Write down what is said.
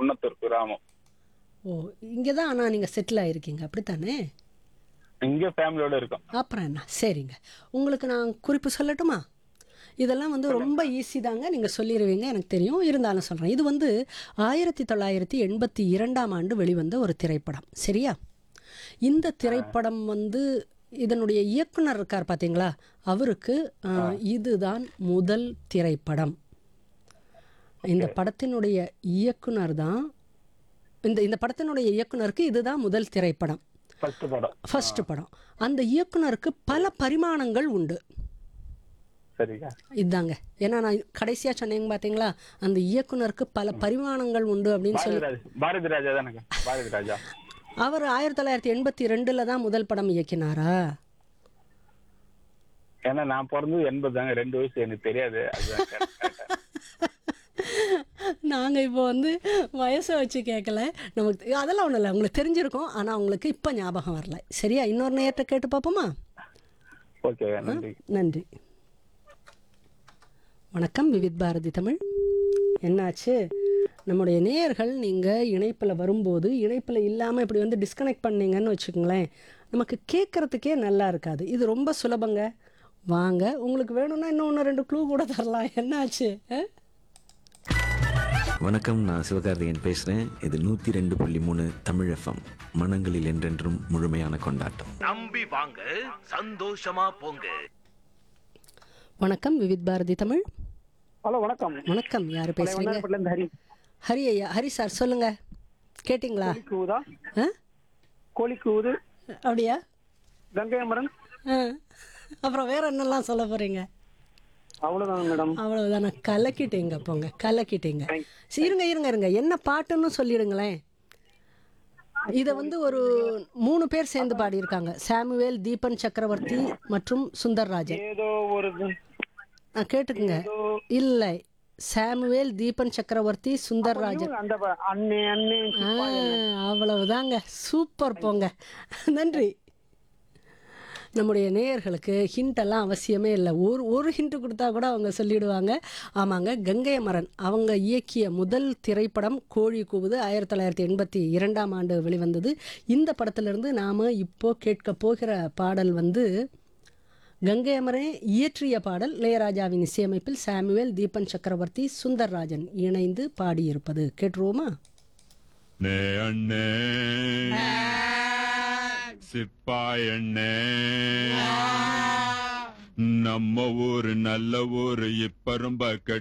குன்னத்தூர் கிராமம் ஓ இங்கே தான் ஆனால் நீங்கள் செட்டில் ஆயிருக்கீங்க அப்படித்தானே இங்க ஃபேமிலியோட இருக்கோம் அப்புறம் என்ன சரிங்க உங்களுக்கு நான் குறிப்பு சொல்லட்டுமா இதெல்லாம் வந்து ரொம்ப ஈஸி தாங்க நீங்கள் சொல்லிடுவீங்க எனக்கு தெரியும் இருந்தாலும் சொல்கிறேன் இது வந்து ஆயிரத்தி தொள்ளாயிரத்தி எண்பத்தி இரண்டாம் ஆண்டு வெளிவந்த ஒரு திரைப்படம் சரியா இந்த திரைப்படம் வந்து இதனுடைய இயக்குனர் இருக்கார் பார்த்தீங்களா அவருக்கு ஆஹ், இதுதான் முதல் திரைப்படம் இந்த படத்தினுடைய இயக்குனர் தான் இந்த இந்த படத்தினுடைய இயக்குனருக்கு இதுதான் முதல் திரைப்படம் ஃபர்ஸ்ட் படம் ஃபர்ஸ்ட் படம் அந்த இயக்குனருக்கு பல பரிமாணங்கள் உண்டு சரிங்க இதாங்க ஏன்னா நான் கடைசியா சொன்னீங்க பாத்தீங்களா அந்த இயக்குனருக்கு பல பரிமாணங்கள் உண்டு அப்படின்னு சொல்லி பாரதி ராஜா பாரதி ராஜா தானேங்க பாரதி ராஜா அவர் ஆயிரத்தி தொள்ளாயிரத்தி எண்பத்தி ரெண்டுல தான் முதல் படம் இயக்கினாரா ஏன்னா நான் பிறந்தது எண்பது தாங்க ரெண்டு வயசு எனக்கு தெரியாது அதுதான் கேட்டேன். நாங்க இப்போ வந்து வயசை வச்சு கேட்கல நமக்கு தெ- அதெல்லாம் ஒன்றும் இல்லை உங்களுக்கு தெரிஞ்சிருக்கும் ஆனா உங்களுக்கு இப்போ ஞாபகம் வரல சரியா இன்னொரு நேரத்தை கேட்டு பார்ப்போமா ஓகே நன்றி நன்றி வணக்கம் விவித் பாரதி தமிழ் என்னாச்சு நம்முடைய நேயர்கள் நீங்கள் இணைப்பில் வரும்போது இணைப்பில் இல்லாமல் இப்படி வந்து டிஸ்கனெக்ட் பண்ணீங்கன்னு வச்சுக்கோங்களேன் நமக்கு கேட்குறதுக்கே நல்லா இருக்காது இது ரொம்ப சுலபங்க வாங்க உங்களுக்கு வேணும்னா இன்னும் ஒன்று ரெண்டு க்ளூ கூட தரலாம் என்னாச்சு ஆ? வணக்கம் நான் சிவகார்த்திகேயன் பேசுகிறேன் இது நூற்றி ரெண்டு புள்ளி மூணு தமிழ் எஃப்எம் மனங்களில் என்றென்றும் முழுமையான கொண்டாட்டம் நம்பி வாங்க சந்தோஷமா போங்க வணக்கம் விவித் பாரதி தமிழ் ஹலோ வணக்கம் வணக்கம் யார் பேசுறீங்க வண்ணாரப்பேட்டையில இருந்து ஹரி ஹரி ஐயா ஹரி சார் சொல்லுங்க கேட்டிங்களா கோழி கூவுதா ஆ கோழி கூவுது அப்படியா கங்கை அமரன் ஆ. அப்புறம் வேற என்னெல்லாம் சொல்ல போறீங்க அவ்வளவுதான் மேடம் அவ்வளவுதானே கலக்கிட்டீங்க போங்க கலக்கிட்டீங்க சரி, இருங்க இருங்க இருங்க என்ன பாட்டுன்னு சொல்லிடுங்களேன் இத வந்து ஒரு மூணு பேர் சேர்ந்து பாடியிருக்காங்க சாமுவேல் தீபன் சக்கரவர்த்தி மற்றும் சுந்தர்ராஜன் ஏதோ ஒரு இது- ஆ, கேட்டுக்குங்க இல்லை சாமுவேல் தீபன் சக்கரவர்த்தி சுந்தர்ராஜன் அந்த ப- அண்ணே அண்ணே ஆ, அவ்வளவுதாங்க சூப்பர் போங்க நன்றி நம்முடைய நேயர்களுக்கு ஹிண்ட் எல்லாம் அவசியமே இல்லை ஒரு ஒரு ஹிண்ட் கொடுத்தா கூட அவங்க சொல்லிடுவாங்க ஆமாங்க கங்கை அமரன் அவங்க இயக்கிய முதல் திரைப்படம் கோழி கூவுது ஆயிரத்தி தொள்ளாயிரத்தி எண்பத்தி இரண்டாம் ஆண்டு வெளிவந்தது இந்த படத்திலிருந்து நாம் இப்போ கேட்க போகிற பாடல் வந்து கங்கை அமரன் இயற்றிய பாடல் இளையராஜாவின் இசையமைப்பில் சாமுவேல் தீபன் சக்கரவர்த்தி சுந்தர்ராஜன் இணைந்து பாடியிருப்பது கேட்டுருவோமா நே அண்ணே சிப்பாய் அண்ணே நம்ம ஊரு நல்ல ஊரு இப்ப ரொம்ப கெட்ட